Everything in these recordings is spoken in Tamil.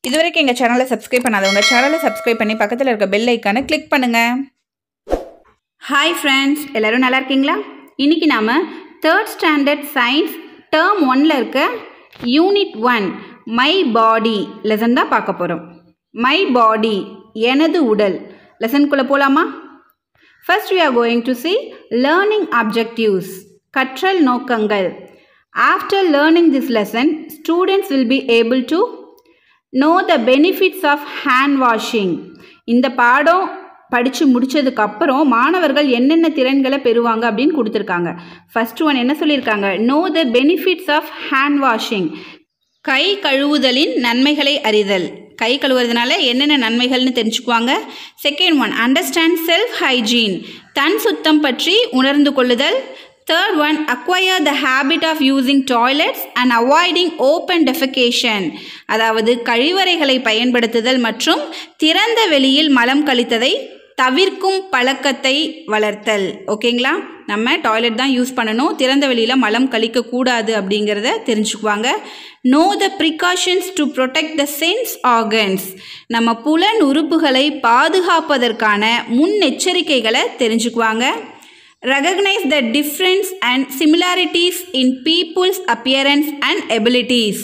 இதுவரைக்கும் எங்கள் சேனலை சப்ஸ்கிரைப் பண்ணாதவங்க சேனலை சப்ஸ்கிரைப் பண்ணி பக்கத்தில் இருக்க பெல் ஐக்கானை கிளிக் பண்ணுங்கள் ஹாய் ஃப்ரெண்ட்ஸ் எல்லோரும் நல்லா இருக்கீங்களா இன்றைக்கி நாம் தேர்ட் ஸ்டாண்டர்ட் சயின்ஸ் டேர்ம் ஒன்னில் இருக்க unit one my body lesson தான் பார்க்க போகிறோம் மை பாடி எனது உடல் லெசனுக்குள்ளே போகலாமா first we are going to see learning objectives கற்றல் நோக்கங்கள் after learning this lesson students will be able to know the benefits of hand washing இந்த பாடம் படித்து முடிச்சதுக்கப்புறம் மாணவர்கள் என்னென்ன திறன்களை பெறுவாங்க அப்படின்னு கொடுத்துருக்காங்க ஃபர்ஸ்ட் ஒன் என்ன சொல்லியிருக்காங்க know the benefits of hand washing கை கழுவுதலின் நன்மைகளை அறிதல் கை கழுவுறதுனால என்னென்ன நன்மைகள்னு தெரிஞ்சுக்குவாங்க second one understand self hygiene தன் சுத்தம் பற்றி உணர்ந்து கொள்ளுதல் third one acquire the habit of using toilets and avoiding open defecation அதாவது கழிவறைகளை பயன்படுத்துதல் மற்றும் திறந்த வெளியில் மலம் கழித்ததை தவிர்க்கும் பழக்கத்தை வளர்த்தல் ஓகேங்களா நம்ம டாய்லெட் தான் யூஸ் பண்ணணும் திறந்த வெளியில் மலம் கழிக்கக்கூடாது அப்படிங்கிறத தெரிஞ்சுக்குவாங்க know the precautions to protect the sense organs நம்ம புலன் உறுப்புகளை பாதுகாப்பதற்கான முன்னெச்சரிக்கைகளை தெரிஞ்சுக்குவாங்க recognize the difference and similarities in people's appearance and abilities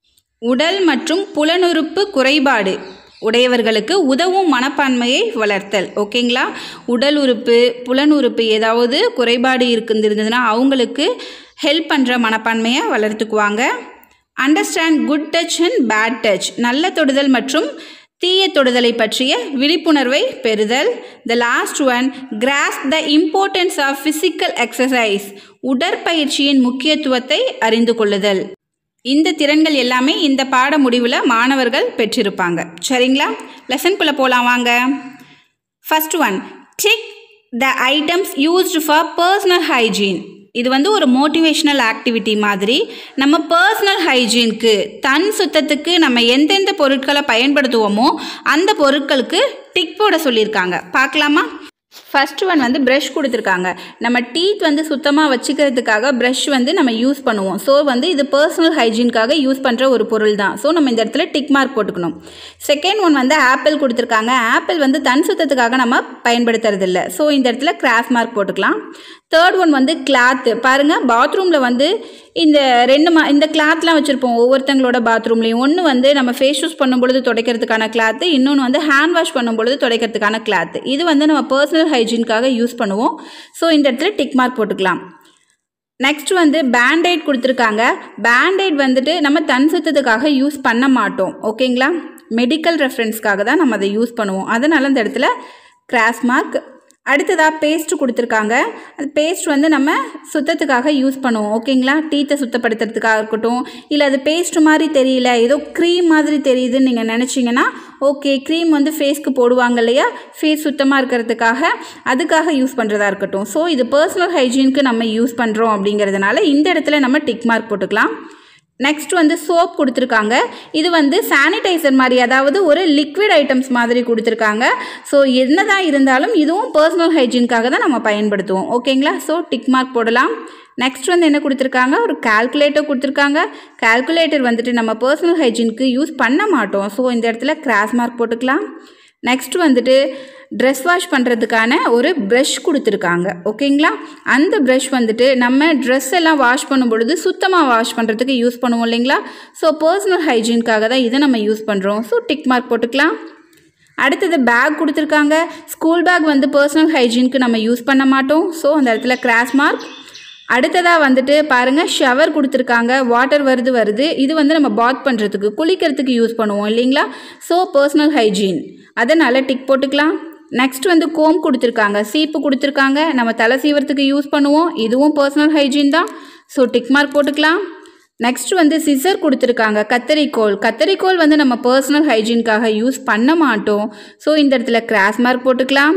உடல் மற்றும் புலனுறுப்பு குறைபாடு உடையவர்களுக்கு உதவும் மனப்பான்மையை வளர்த்தல் ஓகேங்களா உடல் உறுப்பு புலன் உறுப்பு ஏதாவது குறைபாடு இருந்திருந்ததுன்னா அவங்களுக்கு ஹெல்ப் பண்ணுற மனப்பான்மையை வளர்த்துக்குவாங்க understand good touch and bad touch நல்ல தொடுதல் மற்றும் தீய தொடுதலை பற்றிய விழிப்புணர்வை பெறுதல் the last one grasp the importance of physical exercise உடற்பயிற்சியின் முக்கியத்துவத்தை அறிந்து கொள்ளுதல் இந்த திறன்கள் எல்லாமே இந்த பாட முடிவில் மாணவர்கள் பெற்றிருப்பாங்க சரிங்களா லெசன்குள்ளே போகலாம் வாங்க first one tick the items used for personal hygiene இது வந்து ஒரு மோட்டிவேஷ்னல் ஆக்டிவிட்டி மாதிரி நம்ம பர்சனல் ஹைஜீனுக்கு தன் சுத்தத்துக்கு நம்ம எந்தெந்த பொருட்களை பயன்படுத்துவோமோ அந்த பொருட்களுக்கு டிக் போட சொல்லியிருக்காங்க பார்க்கலாமா ஃபர்ஸ்ட் ஒன் வந்து ப்ரஷ் கொடுத்துருக்காங்க நம்ம டீத் வந்து சுத்தமாக வச்சுக்கிறதுக்காக ப்ரஷ் வந்து நம்ம யூஸ் பண்ணுவோம் ஸோ வந்து இது பர்சனல் ஹைஜீனுக்காக யூஸ் பண்ணுற ஒரு பொருள் தான் ஸோ நம்ம இந்த இடத்துல டிக் மார்க் போட்டுக்கணும் செகண்ட் ஒன் வந்து ஆப்பிள் கொடுத்துருக்காங்க ஆப்பிள் வந்து தன் சுத்தத்துக்காக நம்ம பயன்படுத்துறது இல்லை ஸோ இந்த இடத்துல கிராஸ் மார்க் போட்டுக்கலாம் தேர்ட் ஒன் வந்து கிளாத்து பாருங்கள் பாத்ரூமில் வந்து இந்த ரெண்டு மா இந்த கிளாத்லாம் வச்சுருப்போம் ஒவ்வொருத்தங்களோட பாத்ரூம்லேயும் ஒன்று வந்து நம்ம ஃபேஸ் யூஸ் பண்ணும்பொழுது துடைக்கிறதுக்கான கிளாத்து இன்னொன்று வந்து ஹேண்ட் வாஷ் பண்ணும்பொழுது துடைக்கிறதுக்கான கிளாத்து இது வந்து நம்ம பர்சனல் ஹைஜீனுக்காக யூஸ் பண்ணுவோம் ஸோ இந்த இடத்துல டிக் மார்க் போட்டுக்கலாம் நெக்ஸ்ட் வந்து பேண்டைட் கொடுத்துருக்காங்க பேண்டைட் வந்துட்டு நம்ம தன் சுத்தத்துக்காக யூஸ் பண்ண மாட்டோம் ஓகேங்களா மெடிக்கல் ரெஃபரன்ஸ்க்காக தான் நம்ம அதை யூஸ் பண்ணுவோம் அதனால் இந்த இடத்துல கிராஸ் மார்க் அடுத்ததாக பேஸ்ட் கொடுத்துருக்காங்க அந்த பேஸ்ட் வந்து நம்ம சுத்தத்துக்காக யூஸ் பண்ணுவோம் ஓகேங்களா டீத்தை சுத்தப்படுத்துறதுக்காக இருக்கட்டும் இல்லை அது பேஸ்ட் மாதிரி தெரியல ஏதோ க்ரீம் மாதிரி தெரியுதுன்னு நீங்கள் நினச்சிங்கன்னா ஓகே க்ரீம் வந்து ஃபேஸ்க்கு போடுவாங்க இல்லையா ஃபேஸ் சுத்தமாக இருக்கிறதுக்காக அதுக்காக யூஸ் பண்ணுறதா இருக்கட்டும் ஸோ இது பர்சனல் ஹைஜீனுக்கு நம்ம யூஸ் பண்ணுறோம் அப்படிங்கிறதுனால இந்த இடத்துல நம்ம டிக் மார்க் போட்டுக்கலாம் நெக்ஸ்ட் வந்து சோப் கொடுத்துருக்காங்க இது வந்து சானிடைசர் மாதிரி அதாவது ஒரு லிக்விட் ஐட்டம்ஸ் மாதிரி கொடுத்துருக்காங்க ஸோ என்ன தான் இருந்தாலும் இதுவும் பர்சனல் ஹைஜீனுக்காக தான் நம்ம பயன்படுத்துவோம் ஓகேங்களா ஸோ டிக் மார்க் போடலாம் நெக்ஸ்ட் வந்து என்ன கொடுத்துருக்காங்க ஒரு கால்குலேட்டர் கொடுத்துருக்காங்க கால்குலேட்டர் வந்துட்டு நம்ம பர்சனல் ஹைஜீனுக்கு யூஸ் பண்ண மாட்டோம் ஸோ இந்த இடத்துல கிராஸ் மார்க் போட்டுக்கலாம் நெக்ஸ்ட் வந்துட்டு ட்ரெஸ் வாஷ் பண்ணுறதுக்கான ஒரு ப்ரஷ் கொடுத்துருக்காங்க ஓகேங்களா அந்த ப்ரஷ் வந்துட்டு நம்ம ட்ரெஸ் எல்லாம் வாஷ் பண்ணும் பொழுது சுத்தமாக வாஷ் பண்ணுறதுக்கு யூஸ் பண்ணுவோம் இல்லைங்களா ஸோ பர்சனல் ஹைஜீனுக்காக தான் இதை நம்ம யூஸ் பண்ணுறோம் ஸோ டிக் மார்க் போட்டுக்கலாம் அடுத்தது பேக் கொடுத்துருக்காங்க ஸ்கூல் பேக் வந்து பர்சனல் ஹைஜீனுக்கு நம்ம யூஸ் பண்ண மாட்டோம் ஸோ அந்த இடத்துல கிராஸ் மார்க் அடுத்ததாக வந்துட்டு பாருங்கள் ஷவர் கொடுத்துருக்காங்க வாட்டர் வருது வருது இது வந்து நம்ம பாத் பண்ணுறதுக்கு குளிக்கிறதுக்கு யூஸ் பண்ணுவோம் இல்லைங்களா ஸோ பர்சனல் ஹைஜீன் அதனால் டிக் போட்டுக்கலாம் நெக்ஸ்ட் வந்து கோம் கொடுத்துருக்காங்க சீப்பு கொடுத்துருக்காங்க நம்ம தலை சீவரத்துக்கு யூஸ் பண்ணுவோம் இதுவும் பர்சனல் ஹைஜீன் தான் ஸோ டிக் மார்க் போட்டுக்கலாம் நெக்ஸ்ட் வந்து சிசர் கொடுத்துருக்காங்க கத்தரிக்கோல் கத்தரிக்கோல் வந்து நம்ம பர்சனல் ஹைஜீனுக்காக யூஸ் பண்ண மாட்டோம் ஸோ இந்த இடத்துல கிராஸ் மார்க் போட்டுக்கலாம்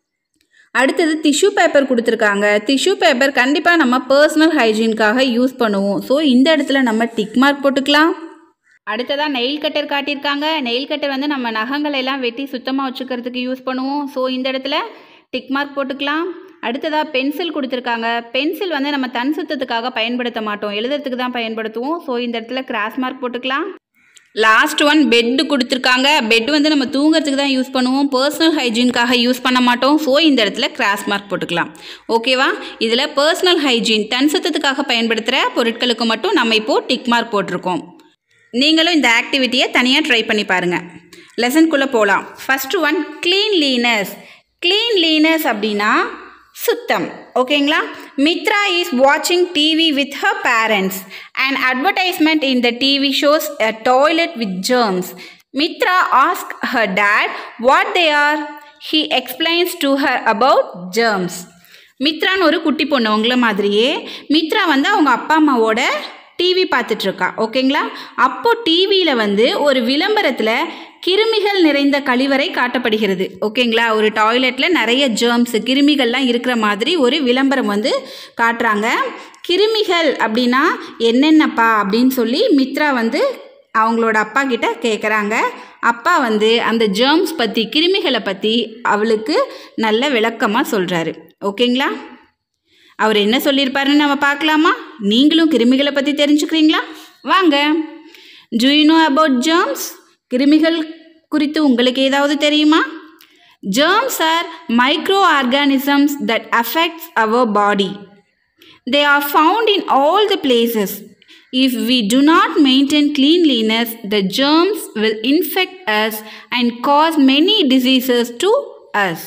அடுத்தது டிஷ்யூ பேப்பர் கொடுத்துருக்காங்க டிஷ்யூ பேப்பர் கண்டிப்பாக நம்ம பர்சனல் ஹைஜீனுக்காக யூஸ் பண்ணுவோம் ஸோ இந்த இடத்துல நம்ம டிக் மார்க் போட்டுக்கலாம் அடுத்ததாக நெயில் கட்டர் காட்டியிருக்காங்க நெயில் கட்டர் வந்து நம்ம நகங்களை எல்லாம் வெட்டி சுத்தமாக வச்சுக்கிறதுக்கு யூஸ் பண்ணுவோம் ஸோ இந்த இடத்துல டிக் மார்க் போட்டுக்கலாம் அடுத்ததாக பென்சில் கொடுத்துருக்காங்க பென்சில் வந்து நம்ம தன் சுத்தத்துக்காக பயன்படுத்த மாட்டோம் எழுதுறதுக்கு தான் பயன்படுத்துவோம் ஸோ இந்த இடத்துல கிராஸ் மார்க் போட்டுக்கலாம் லாஸ்ட் ஒன் பெட்டு கொடுத்துருக்காங்க பெட் வந்து நம்ம தூங்குறதுக்கு தான் யூஸ் பண்ணுவோம் பர்சனல் ஹைஜீனுக்காக யூஸ் பண்ண மாட்டோம் ஸோ இந்த இடத்துல கிராஸ் மார்க் போட்டுக்கலாம் ஓகேவா இதில் பர்சனல் ஹைஜீன் தன் சுத்தத்துக்காக பயன்படுத்துகிற பொருட்களுக்கு மட்டும் நம்ம இப்போது டிக் மார்க் போட்டிருக்கோம் நீங்களும் இந்த ஆக்டிவிட்டியை தனியாக ட்ரை பண்ணி பாருங்கள் லெசன்குள்ளே போகலாம் ஃபஸ்ட்டு ஒன் க்ளீன்லீனஸ் க்ளீன்லீனஸ் அப்படின்னா சுத்தம் ஓகேங்களா மித்ரா இஸ் வாட்சிங் TV with her parents and advertisement in the TV shows a toilet with germs Mitra ask her dad what they are he explains to her about germs மித்ரான்னு ஒரு குட்டி பொண்ணு உங்களை மாதிரியே மித்ரா வந்து அவங்க அப்பா அம்மாவோட டிவி பார்த்துட்ருக்கா ஓகேங்களா அப்போ டிவியில் வந்து ஒரு விளம்பரத்தில் கிருமிகள் நிறைந்த கழிவறை காட்டப்படுகிறது ஓகேங்களா ஒரு டாய்லெட்டில் நிறைய ஜேர்ம்ஸ் கிருமிகள்லாம் இருக்கிற மாதிரி ஒரு விளம்பரம் வந்து காட்டுறாங்க கிருமிகள் அப்படின்னா என்னென்னப்பா அப்படின்னு சொல்லி மித்ரா வந்து அவங்களோட அப்பா கிட்ட கேட்குறாங்க அப்பா வந்து அந்த ஜேர்ம்ஸ் பற்றி கிருமிகளை பற்றி அவளுக்கு நல்ல விளக்கமாக சொல்கிறாரு ஓகேங்களா அவர் என்ன சொல்லியிருப்பாருன்னு நம்ம பார்க்கலாமா நீங்களும் கிருமிகளை பற்றி தெரிஞ்சுக்கிறீங்களா வாங்க do you know about germs கிருமிகள் குறித்து உங்களுக்கு ஏதாவது தெரியுமா germs are microorganisms that affects our body they are found in all the places If we do not maintain cleanliness, the germs will infect us and cause many diseases to us.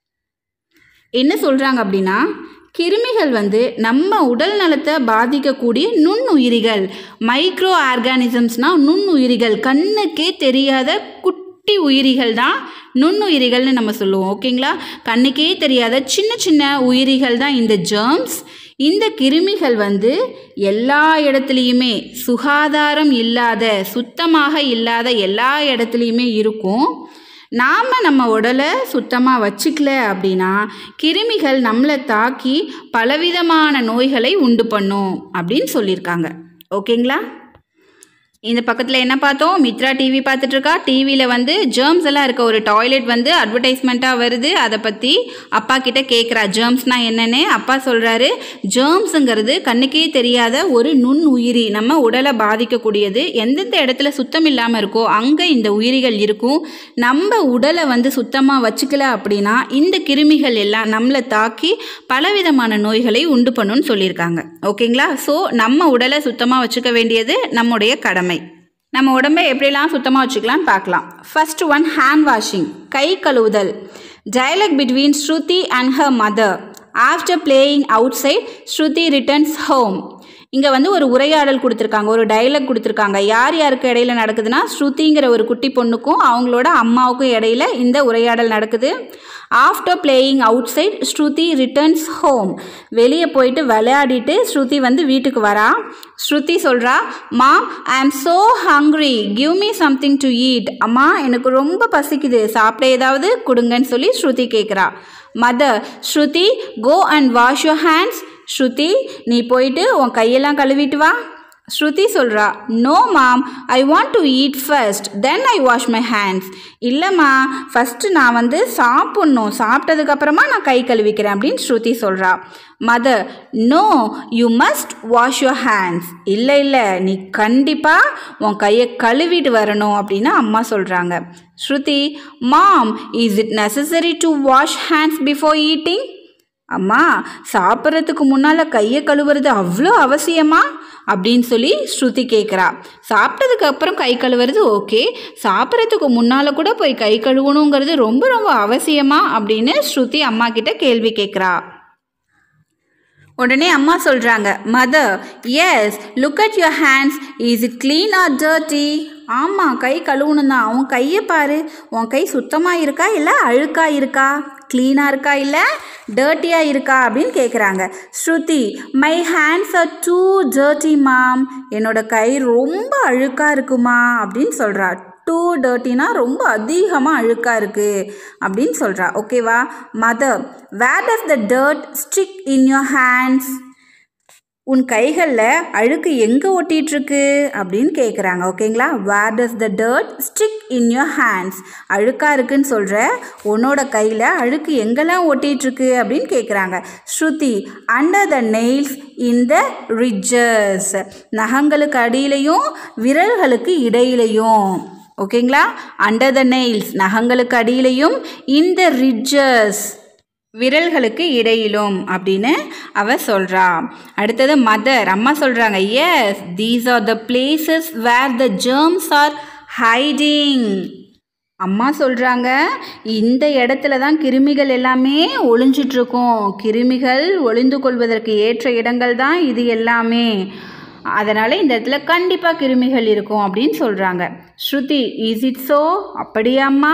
என்ன சொல்கிறாங்க அப்படின்னா கிருமிகள் வந்து நம்ம உடல் நலத்தை பாதிக்கக்கூடிய நுண்ணுயிரிகள் மைக்ரோ ஆர்கானிசம்ஸ்னால் நுண்ணுயிரிகள் கண்ணுக்கே தெரியாத குட்டி உயிரிகள் தான் நுண்ணுயிரிகள்னு நம்ம சொல்லுவோம் ஓகேங்களா கண்ணுக்கே தெரியாத சின்ன சின்ன உயிரிகள் தான் இந்த ஜேர்ம்ஸ் இந்த கிருமிகள் வந்து எல்லா இடத்துலையுமே சுகாதாரம் இல்லாத சுத்தமாக இல்லாத எல்லா இடத்துலையுமே இருக்கும் நாம் நம்ம உடலை சுத்தமாக வச்சுக்கல அப்படின்னா கிருமிகள் நம்மளை தாக்கி பலவிதமான நோய்களை உண்டு பண்ணும் அப்படின்னு சொல்லியிருக்காங்க ஓகேங்களா இந்த பக்கத்தில் என்ன பார்த்தோம் மித்ரா டிவி பார்த்துட்ருக்கா டிவியில் வந்து ஜேர்ம்ஸ் எல்லாம் இருக்க ஒரு டாய்லெட் வந்து அட்வர்டைஸ்மெண்ட்டாக வருது அதை பற்றி அப்பா கிட்ட கேட்குறா ஜேர்ம்ஸ்னால் என்னன்னு அப்பா சொல்கிறாரு ஜேர்ம்ஸுங்கிறது கண்ணுக்கே தெரியாத ஒரு நுண் உயிரி நம்ம உடலை பாதிக்கக்கூடியது எந்தெந்த இடத்துல சுத்தம் இல்லாமல் இருக்கோ அங்கே இந்த உயிரிகள் இருக்கும் நம்ம உடலை வந்து சுத்தமாக வச்சுக்கல அப்படின்னா இந்த கிருமிகள் எல்லாம் நம்மளை தாக்கி பலவிதமான நோய்களை உண்டு பண்ணுன்னு சொல்லியிருக்காங்க ஓகேங்களா ஸோ நம்ம உடலை சுத்தமாக வச்சுக்க வேண்டியது நம்முடைய கடமை நம்ம உடம்பை எப்படிலாம் சுத்தமாக வச்சுக்கலாம்னு பார்க்கலாம் ஃபர்ஸ்ட் ஒன் ஹேண்ட் வாஷிங் கை கழுவுதல் dialogue between Shruti and her mother after playing outside Shruti returns home இங்கே வந்து ஒரு உரையாடல் கொடுத்துருக்காங்க ஒரு டைலாக் கொடுத்துருக்காங்க யார் யாருக்கு இடையில நடக்குதுன்னா ஸ்ருதிங்கிற ஒரு குட்டி பொண்ணுக்கும் அவங்களோட அம்மாவுக்கும் இடையில இந்த உரையாடல் நடக்குது after playing outside Shruti returns home வெளியே போயிட்டு விளையாடிட்டு ஸ்ருதி வந்து வீட்டுக்கு வரா ஸ்ருதி சொல்கிறா mom I am so hungry give me something to eat அம்மா எனக்கு ரொம்ப பசிக்குது சாப்பிட ஏதாவது கொடுங்கன்னு சொல்லி ஸ்ருதி கேட்குறா mother Shruti go and wash your hands Shruti நீ போயிட்டு உன் கையெல்லாம் கழுவிட்டு வா ஸ்ருதி சொல்கிறா no mom I want to eat first then I wash my hands இல்லைம்மா ஃபஸ்ட்டு நான் வந்து சாப்பிட்ணும் சாப்பிட்டதுக்கப்புறமா நான் கை கழுவிக்கிறேன் அப்படின்னு ஸ்ருதி சொல்கிறா mother no you must wash your hands இல்லை இல்லை நீ கண்டிப்பாக உன் கையை கழுவிட்டு வரணும் அப்படின்னு அம்மா சொல்கிறாங்க Shruti mom is it necessary to wash hands before eating அம்மா சாப்பிட்றதுக்கு முன்னால் கையை கழுவுறது அவ்வளோ அவசியமா அப்படின்னு சொல்லி ஸ்ருதி கேட்குறா சாப்பிட்டதுக்கு அப்புறம் கை கழுவுறது ஓகே சாப்பிட்றதுக்கு முன்னால் கூட போய் கை கழுவணுங்கிறது ரொம்ப ரொம்ப அவசியமா அப்படின்னு ஸ்ருதி அம்மா கிட்ட கேள்வி கேட்குறா உடனே அம்மா சொல்கிறாங்க mother yes look at your hands is it clean or dirty ஆமாம் கை கழுவணும் தான் உன் கையை பாரு உன் கை சுத்தமாக இருக்கா இல்லை அழுக்காக இருக்கா க்ளீனாக இருக்கா இல்லை டர்ட்டியாக இருக்கா அப்படின்னு கேட்குறாங்க Shruti my hands are too dirty mom என்னோட கை ரொம்ப அழுக்காக இருக்குமா அப்படின்னு சொல்கிறா டூ டர்ட்டினா ரொம்ப அதிகமாக அழுக்காக இருக்குது அப்படின்னு சொல்கிறா ஓகேவா mother where does the dirt stick in your hands உன் கைகளில் அழுக்கு எங்கே ஒட்டிகிட்ருக்கு அப்படின்னு கேட்குறாங்க ஓகேங்களா where does the dirt stick in your hands அழுக்காக இருக்குன்னு சொல்கிற உன்னோட கையில் அழுக்கு எங்கெல்லாம் ஒட்டிகிட்ருக்கு அப்படின்னு கேட்குறாங்க Shruti under the nails in the ridges நகங்களுக்கு அடியிலையும் விரல்களுக்கு இடையிலையும் ஓகேங்களா அண்டர் த நெயில்ஸ் நகங்களுக்கு அடியிலையும் இன் த ரிட்ஜஸ் விரல்களுக்கு இடையிலும் அப்படின்னு அவ சொல்கிறா அடுத்தது மதர் அம்மா சொல்கிறாங்க yes these are the places where the germs are hiding அம்மா சொல்கிறாங்க இந்த இடத்துல தான் கிருமிகள் எல்லாமே ஒளிஞ்சிட்ருக்கும் கிருமிகள் ஒளிந்து கொள்வதற்கு ஏற்ற இடங்கள் தான் இது எல்லாமே அதனால் இந்த இடத்துல கண்டிப்பாக கிருமிகள் இருக்கும் அப்படின்னு சொல்கிறாங்க ஸ்ருதி இஸ் இட் ஸோ அப்படியாம்மா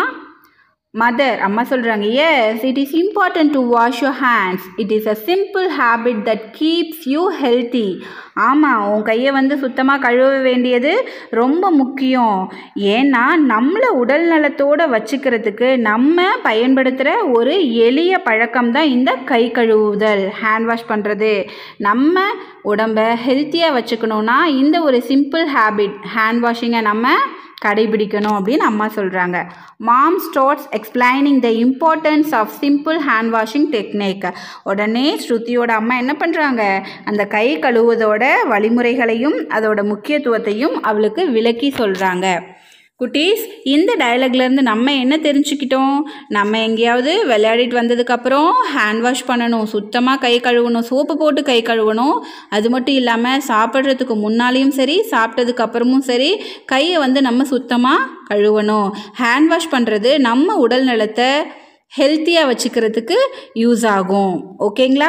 மதர் அம்மா சொல்கிறாங்க yes it is important to wash your hands it is a simple habit that keeps you healthy ஆமாம் உன் கையை வந்து சுத்தமாக கழுவ வேண்டியது ரொம்ப முக்கியம் ஏன்னா நம்மளை உடல் நலத்தோடு வச்சுக்கிறதுக்கு நம்ம பயன்படுத்துகிற ஒரு எளிய பழக்கம் தான் இந்த கை கழுவுதல் ஹேண்ட் வாஷ் பண்ணுறது நம்ம உடம்பை ஹெல்த்தியாக வச்சுக்கணுன்னா இந்த ஒரு சிம்பிள் ஹேபிட் ஹேண்ட் வாஷிங்கை நம்ம கடைபிடிக்கணும் அப்படின்னு அம்மா சொல்கிறாங்க mom starts explaining the importance of simple hand washing technique உடனே ஸ்ருதியோட அம்மா என்ன பண்ணுறாங்க அந்த கை கழுவுவதோட வழிமுறைகளையும் அதோட முக்கியத்துவத்தையும் அவளுக்கு விளக்கி சொல்கிறாங்க குட்டீஸ் இந்த டயலாக்லேருந்து நம்ம என்ன தெரிஞ்சுக்கிட்டோம் நம்ம எங்கேயாவது விளையாடிட்டு வந்ததுக்கப்புறம் ஹேண்ட் வாஷ் பண்ணணும் சுத்தமாக கை கழுவணும் சோப்பு போட்டு கை கழுவணும் அது மட்டும் இல்லாமல் சாப்பிட்றதுக்கு முன்னாலேயும் சரி சாப்பிட்டதுக்கு அப்புறமும் சரி கையை வந்து நம்ம சுத்தமாக கழுவணும் ஹேண்ட் வாஷ் பண்ணுறது நம்ம உடல் நலத்தை ஹெல்த்தியாக வச்சுக்கிறதுக்கு யூஸ் ஆகும் ஓகேங்களா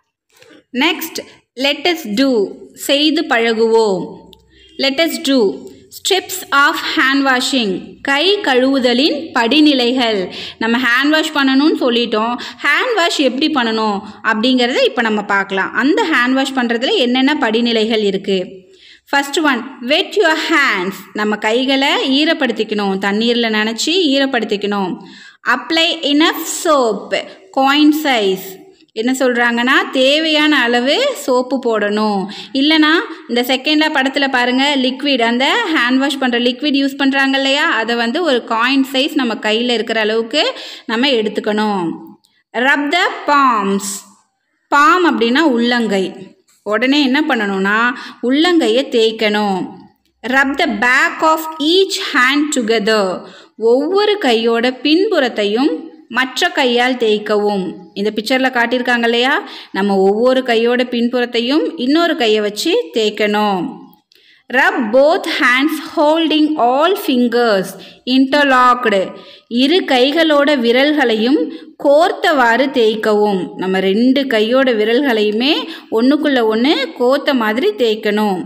நெக்ஸ்ட் லெட்டஸ் டூ செய்து பழகுவோம் let's do steps of hand washing கை கழுவுதலின் படிநிலைகள் நம்ம ஹேண்ட் வாஷ் பண்ணணும்னு சொல்லிட்டோம் ஹேண்ட் வாஷ் எப்படி பண்ணணும் அப்படிங்கிறத இப்போ நம்ம பார்க்கலாம் அந்த ஹேண்ட் வாஷ் பண்ணுறதுல என்னென்ன படிநிலைகள் இருக்குது first one wet your hands நம்ம கைகளை ஈரப்படுத்திக்கணும் தண்ணீரில் நனைச்சி ஈரப்படுத்திக்கணும் apply enough soap coin size என்ன சொல்கிறாங்கன்னா தேவையான அளவு சோப்பு போடணும் இல்லைனா இந்த செகண்டில் படத்தில் பாருங்கள் லிக்விட் அந்த ஹேண்ட் வாஷ் பண்ணுற லிக்விட் யூஸ் பண்ணுறாங்க இல்லையா அதை வந்து ஒரு காயின் சைஸ் நம்ம கையில் இருக்கிற அளவுக்கு நம்ம எடுத்துக்கணும் ரப் த பாம்ஸ் பாம் அப்படின்னா உள்ளங்கை உடனே என்ன பண்ணணும்னா உள்ளங்கையை தேய்க்கணும் rub the back of each hand together ஒவ்வொரு கையோட பின்புறத்தையும் மற்ற கையால் தேய்க்கவும் இந்த பிக்சரில் காட்டியிருக்காங்க இல்லையா நம்ம ஒவ்வொரு கையோட பின்புறத்தையும் இன்னொரு கையை வச்சு தேய்க்கணும் rub both hands holding all fingers interlocked இரு கைகளோட விரல்களையும் கோர்த்தவாறு தேய்க்கவும் நம்ம ரெண்டு கையோட விரல்களையுமே ஒன்றுக்குள்ளே ஒன்று கோர்த்த மாதிரி தேய்க்கணும்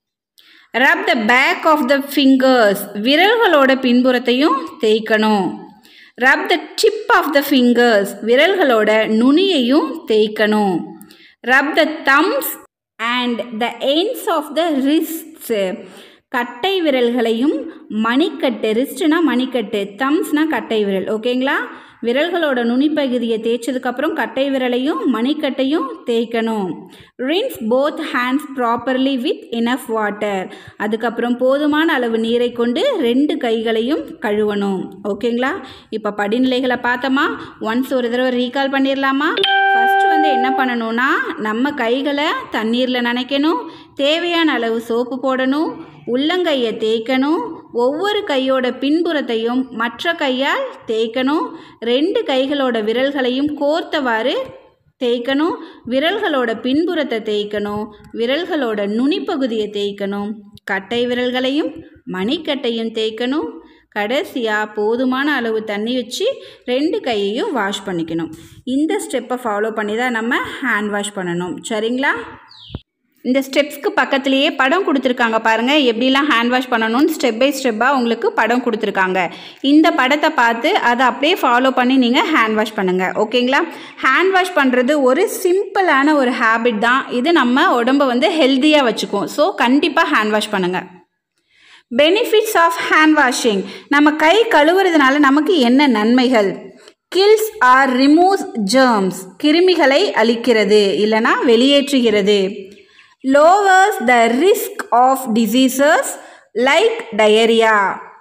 rub the back of the fingers விரல்களோட பின்புறத்தையும் தேய்க்கணும் rub the tip of the fingers விரல்களோட நுனியையும் தேய்க்கணும் rub the thumbs and the ends of the wrists கட்டை விரல்களையும் மணிக்கட்டு ரிஸ்ட்னா மணிக்கட்டு தம்ஸ்னா கட்டை விரல் ஓகேங்களா விரல்களோட நுனிப்பகுதியை தேய்ச்சதுக்கப்புறம் கட்டை விரலையும் மணிக்கட்டையும் தேய்க்கணும் rinse both hands properly with enough water அதுக்கப்புறம் போதுமான அளவு நீரை கொண்டு ரெண்டு கைகளையும் கழுவணும் ஓகேங்களா இப்போ படிநிலைகளை பார்த்தோமா ஒன்ஸ் ஒரு தடவை ரீகால் பண்ணிடலாமா ஃபஸ்ட்டு வந்து என்ன பண்ணணும்னா நம்ம கைகளை தண்ணீரில் நனைக்கணும் தேவையான அளவு சோப்பு போடணும் உள்ளங்கையை தேய்க்கணும் ஒவ்வொரு கையோட பின்புறத்தையும் மற்ற கையால் தேய்க்கணும் ரெண்டு கைகளோட விரல்களையும் கோர்த்தவாறு தேய்க்கணும் விரல்களோட பின்புறத்தை தேய்க்கணும் விரல்களோட நுனிப்பகுதியை தேய்க்கணும் கட்டை விரல்களையும் மணிக்கட்டையும் தேய்க்கணும் கடைசியாக போதுமான அளவு தண்ணி வச்சு ரெண்டு கையையும் வாஷ் பண்ணிக்கணும் இந்த ஸ்டெப்பை ஃபாலோ பண்ணி தான் நம்ம ஹேண்ட் வாஷ் பண்ணணும் சரிங்களா இந்த ஸ்டெப்ஸ்க்கு பக்கத்துலேயே படம் கொடுத்துருக்காங்க பாருங்கள் எப்படிலாம் ஹேண்ட் வாஷ் பண்ணணும்னு ஸ்டெப் பை ஸ்டெப்பாக உங்களுக்கு படம் கொடுத்துருக்காங்க இந்த படத்தை பார்த்து அதை அப்படியே ஃபாலோ பண்ணி நீங்கள் ஹேண்ட் வாஷ் பண்ணுங்கள் ஓகேங்களா ஹேண்ட் வாஷ் பண்ணுறது ஒரு சிம்பிளான ஒரு ஹேபிட் தான் இது நம்ம உடம்பை வந்து ஹெல்த்தியாக வச்சுக்கும் ஸோ கண்டிப்பாக ஹேண்ட் வாஷ் பண்ணுங்கள் பெனிஃபிட்ஸ் ஆஃப் ஹேண்ட் வாஷிங் நம்ம கை கழுவுறதுனால நமக்கு என்ன நன்மைகள் கில்ஸ் ஆர் ரிமூவ்ஸ் ஜேர்ம்ஸ் கிருமிகளை அழிக்கிறது இல்லைனா வெளியேற்றுகிறது lowers the risk of diseases like diarrhoea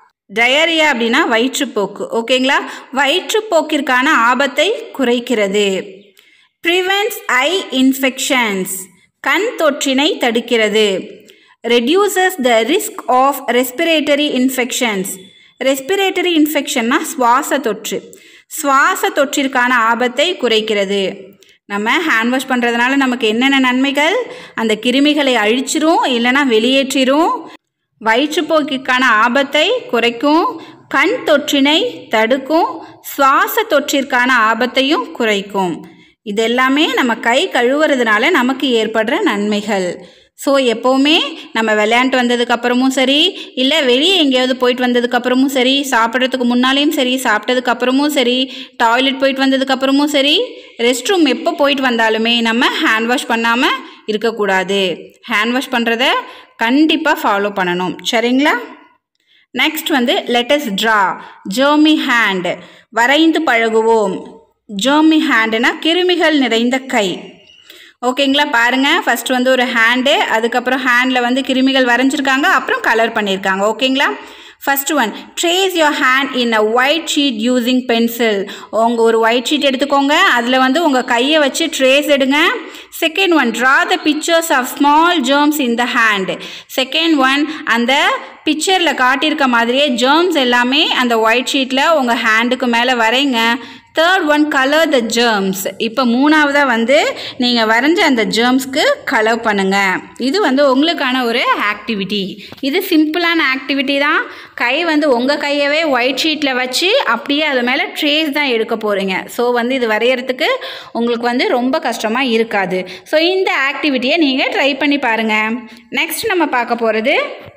diarrhoea அப்படின்னா வயிற்றுப்போக்கு ஓகேங்களா வயிற்றுப்போக்கிற்கான ஆபத்தை குறைக்கிறது ப்ரிவென்ட்ஸ் ஐ இன்ஃபெக்ஷன்ஸ் கண் தொற்றினை தடுக்கிறது reduces the risk of respiratory infections respiratory இன்ஃபெக்ஷன்னா சுவாச தொற்று சுவாச தொற்றிற்கான ஆபத்தை குறைக்கிறது நம்ம ஹேண்ட் வாஷ் பண்ணுறதுனால நமக்கு என்னென்ன நன்மைகள் அந்த கிருமிகளை அழிச்சிரும் இல்லைன்னா வெளியேற்றிரும் வயிற்றுப்போக்கிற்கான ஆபத்தை குறைக்கும் கண் தொற்றினை தடுக்கும் சுவாச தொற்றிற்கான ஆபத்தையும் குறைக்கும் இது எல்லாமே நம்ம கை கழுவுறதுனால நமக்கு ஏற்படுற நன்மைகள் ஸோ எப்போவுமே நம்ம விளையாண்டு வந்ததுக்கு அப்புறமும் சரி இல்லை வெளியே எங்கேயாவது போயிட்டு வந்ததுக்கு அப்புறமும் சரி சாப்பிட்றதுக்கு முன்னாலேயும் சரி சாப்பிட்டதுக்கு அப்புறமும் சரி டாய்லெட் போயிட்டு வந்ததுக்கு அப்புறமும் சரி ரெஸ்ட் ரூம் எப்போ போயிட்டு வந்தாலுமே நம்ம ஹேண்ட் வாஷ் பண்ணாமல் இருக்கக்கூடாது ஹேண்ட் வாஷ் பண்ணுறத கண்டிப்பாக ஃபாலோ பண்ணணும் சரிங்களா நெக்ஸ்ட் வந்து லெட்டஸ் ட்ரா ஜோமி ஹேண்ட் வரைந்து பழகுவோம் ஜோமி ஹேண்டுனா கிருமிகள் நிறைந்த கை ஓகேங்களா பாருங்கள் ஃபஸ்ட் வந்து ஒரு ஹேண்டு அதுக்கப்புறம் ஹேண்டில் வந்து கிருமிகள் வரைஞ்சிருக்காங்க அப்புறம் கலர் பண்ணியிருக்காங்க ஓகேங்களா first one trace your hand in a white sheet using pencil உங்கள் ஒரு ஒயிட் ஷீட் எடுத்துக்கோங்க அதில் வந்து உங்கள் கையை வச்சு ட்ரேஸ் எடுங்க second one draw the pictures of small germs in the hand second one அந்த பிக்சரில் காட்டியிருக்க மாதிரியே ஜேர்ம்ஸ் எல்லாமே அந்த ஒயிட் ஷீட்டில் உங்கள் ஹேண்டுக்கு மேலே வரைங்க third one colour the germs இப்போ மூணாவதாக வந்து நீங்கள் வரைஞ்ச அந்த ஜேர்ம்ஸ்க்கு கலர் பண்ணுங்கள் இது வந்து உங்களுக்கான ஒரு ஆக்டிவிட்டி இது சிம்பிளான ஆக்டிவிட்டி தான் கை வந்து உங்கள் கையவே ஒயிட் ஷீட்டில் வச்சு அப்படியே அது மேலே ட்ரேஸ் தான் எடுக்க போகிறீங்க ஸோ வந்து இது வரைகிறதுக்கு உங்களுக்கு வந்து ரொம்ப கஷ்டமாக இருக்காது ஸோ இந்த ஆக்டிவிட்டியை நீங்கள் ட்ரை பண்ணி பாருங்கள் நெக்ஸ்ட் நம்ம பார்க்க போகிறது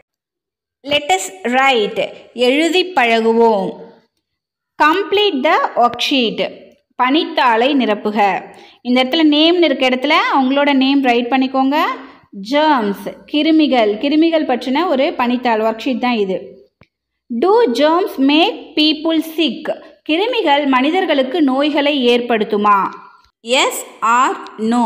லெட்டஸ் ரைட் எழுதி பழகுவோம் கம்ப்ளீட் த ஒர்க் ஷீட் பணித்தாளை நிரப்புக இந்த இடத்துல நேம்னு இருக்க இடத்துல அவங்களோட நேம் ரைட் பண்ணிக்கோங்க ஜேர்ம்ஸ் கிருமிகள் கிருமிகள் பற்றின ஒரு பணித்தாள் ஒர்க் ஷீட் தான் இது do germs make people sick கிருமிகள் மனிதர்களுக்கு நோய்களை ஏற்படுத்துமா எஸ் ஆர் நோ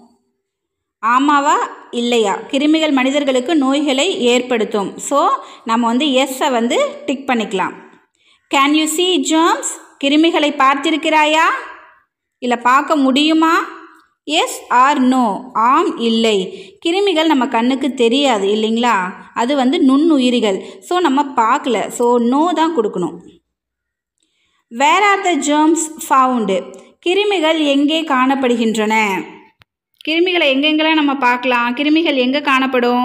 ஆமாவா இல்லையா கிருமிகள் மனிதர்களுக்கு நோய்களை ஏற்படுத்தும் ஸோ நம்ம வந்து எஸ்ஸை வந்து டிக் பண்ணிக்கலாம் கேன் யூ see germs கிருமிகளை பார்த்திருக்கிறாயா இல்லை பார்க்க முடியுமா எஸ் ஆர் நோ ஆம் இல்லை கிருமிகள் நம்ம கண்ணுக்கு தெரியாது இல்லைங்களா அது வந்து நுண்ணுயிரிகள் ஸோ நம்ம பார்க்கல ஸோ நோ தான் கொடுக்கணும் where are the germs found கிருமிகள் எங்கே காணப்படுகின்றன கிருமிகளை எங்கெங்கெல்லாம் நம்ம பார்க்கலாம் கிருமிகள் எங்கே காணப்படும்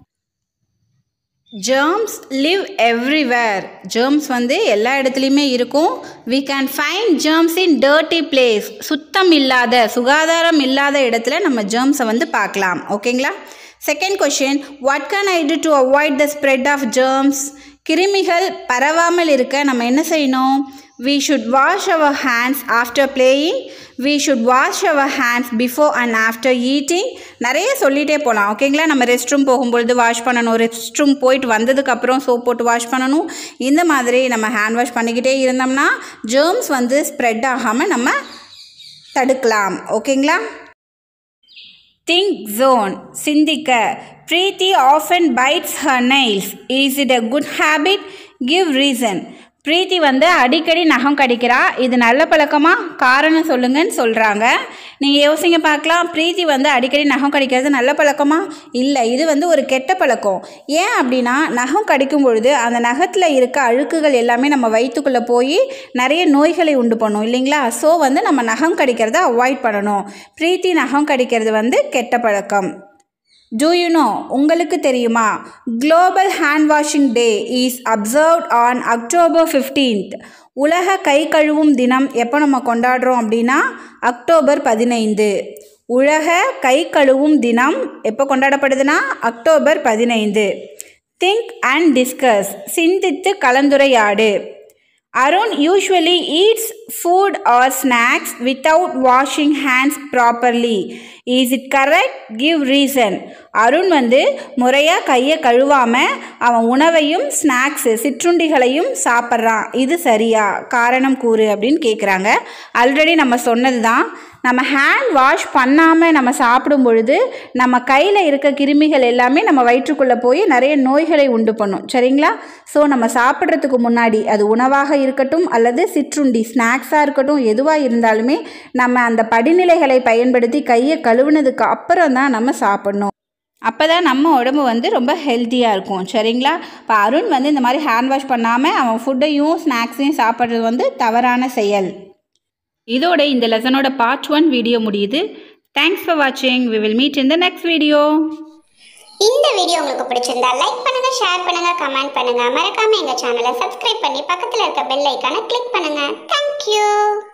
germs live everywhere germs வந்து எல்லா இடத்துலையுமே இருக்கும் we can find germs in dirty place சுத்தம் இல்லாத சுகாதாரம் இல்லாத இடத்துல நம்ம germs-அ வந்து பார்க்கலாம் ஓகேங்களா second question what can I do to avoid the spread of germs கிருமிகள் பரவாமல் இருக்க நம்ம என்ன செய்யணும் we should wash our hands after playing we should wash our hands before and after eating நிறைய சொல்லிகிட்டே போகலாம் ஓகேங்களா நம்ம ரெஸ்ட் ரூம் போகும்பொழுது வாஷ் பண்ணணும் ரெஸ்ட் ரூம் போயிட்டு வந்ததுக்கப்புறம் சோப் போட்டு வாஷ் பண்ணணும் இந்த மாதிரி நம்ம ஹேண்ட் வாஷ் பண்ணிக்கிட்டே இருந்தோம்னா germs வந்து ஸ்ப்ரெட் ஆகாமல் நம்ம தடுக்கலாம் ஓகேங்களா திங்க் ஜோன் சிந்திக்க Preethi often bites her nails is it a good habit give reason Preethi வந்து அடிக்கடி நகம் கடிக்கிறா இது நல்ல பழக்கமா காரணம் சொல்லுங்கன்னு சொல்கிறாங்க நீங்கள் யோசிங்க பார்க்கலாம் பிரீத்தி வந்து அடிக்கடி நகம் கடிக்கிறது நல்ல பழக்கமா இல்லை இது வந்து ஒரு கெட்ட பழக்கம் ஏன் அப்படின்னா நகம் கடிக்கும் பொழுது அந்த நகத்தில் இருக்க அழுக்குகள் எல்லாமே நம்ம வயிற்றுக்குள்ளே போய் நிறைய நோய்களை உண்டு பண்ணும் இல்லைங்களா ஸோ வந்து நம்ம நகம் கடிக்கிறத அவாய்ட் பண்ணணும் பிரீத்தி நகம் கடிக்கிறது வந்து கெட்ட பழக்கம் டூ யூ நோ உங்களுக்கு தெரியுமா global hand washing day is observed on October fifteenth உலக கை கழுவும் தினம் எப்போ நம்ம கொண்டாடுறோம் அப்படின்னா அக்டோபர் பதினைந்து உலக கை கழுவும் தினம் எப்போ கொண்டாடப்படுதுன்னா அக்டோபர் பதினைந்து திங்க் அண்ட் டிஸ்கஸ் சிந்தித்து கலந்துரையாடு Arun usually eats food or snacks without washing hands properly is it correct give reason Arun வந்து முறையாக கையை கழுவாமல் அவன் உணவையும் ஸ்நாக்ஸு சிற்றுண்டிகளையும் சாப்பிட்றான் இது சரியா காரணம் கூறு அப்படின்னு கேட்குறாங்க ஆல்ரெடி நம்ம சொன்னது தான் நம்ம ஹேண்ட் வாஷ் பண்ணாமல் நம்ம சாப்பிடும் பொழுது நம்ம கையில் இருக்க கிருமிகள் எல்லாமே நம்ம வயிற்றுக்குள்ளே போய் நிறைய நோய்களை உண்டு பண்ணும் சரிங்களா ஸோ நம்ம சாப்பிட்றதுக்கு முன்னாடி அது உணவாக இருக்கட்டும் அல்லது சிற்றுண்டி ஸ்நாக்ஸாக இருக்கட்டும் எதுவாக இருந்தாலுமே நம்ம அந்த படிநிலைகளை பயன்படுத்தி கையை கழுவுனதுக்கு அப்புறம் தான் நம்ம சாப்பிடணும் அப்போ தான் நம்ம உடம்பு வந்து ரொம்ப ஹெல்த்தியாக இருக்கும் சரிங்களா இப்போ அருண் வந்து இந்த மாதிரி ஹேண்ட் வாஷ் பண்ணாமல் அவன் ஃபுட்டையும் ஸ்நாக்ஸையும் சாப்பிட்றது வந்து தவறான செயல் இதோட இந்த லெசனோட பார்ட் ஒன் வீடியோ முடியுது தேங்க்ஸ் ஃபார் வாட்சிங் we will meet in the next video இந்த வீடியோ உங்களுக்கு பிடிச்சிருந்தா லைக் பண்ணுங்க ஷேர் பண்ணுங்க கமெண்ட் பண்ணுங்க மறக்காம எங்க சேனலை சப்ஸ்கிரைப் பண்ணி பக்கத்துல இருக்க பெல் ஐக்கானை கிளிக் பண்ணுங்க தேங்க்யூ